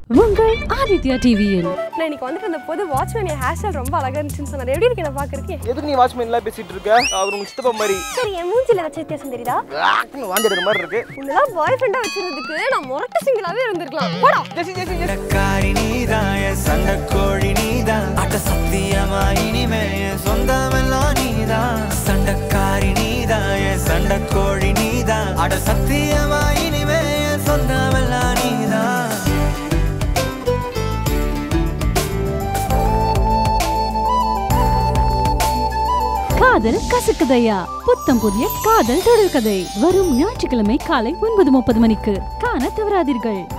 உங்கள் ஆதித்யா டிவியில் நான் இன்னைக்கு வந்துட்டு அந்த போது வாட்ச்மேன் என் ஹேர் ஸ்டைல் ரொம்ப அழகா இருந்துச்சுன்னு சொன்னார் எப்படி இருக்கு நான் பாக்குறதுக்கு எதுக்கு நீ வாட்ச்மேன்லாம் பேசிட்டு இருக்க அவர் உங்க சித்தப்பா மாதிரி சரி என் மூஞ்சில வச்ச வித்தியாசம் தெரியுதா ஆக்குன்னு வாந்திடுற மாதிரி இருக்கு உன்னெல்லாம் பாய் ஃப்ரெண்டா வச்சிருந்ததுக்கு நான் முரட்டு சிங்கிளாவே இருந்திருக்கலாம் போடா ஜெசி ஜெசி ஜெசி சண்டக்காரி நீதான் என் சண்டக்கோழி நீதான் அட்ட சத்தியமா இனிமே என் சொந்தமெல்லாம் நீதான் சண்டக்காரி நீதான் என் சண்டக்கோழி நீதான் அட சத்தியமா இனிமே என் சொந்தமெல்லாம் நீதான் காதல் கசக்குதையா புத்தம் புதிய காதல் தொடர்கதை வரும் ஞாயிற்றுக்கிழமை காலை ஒன்பது முப்பது மணிக்கு காண தவறாதீர்கள்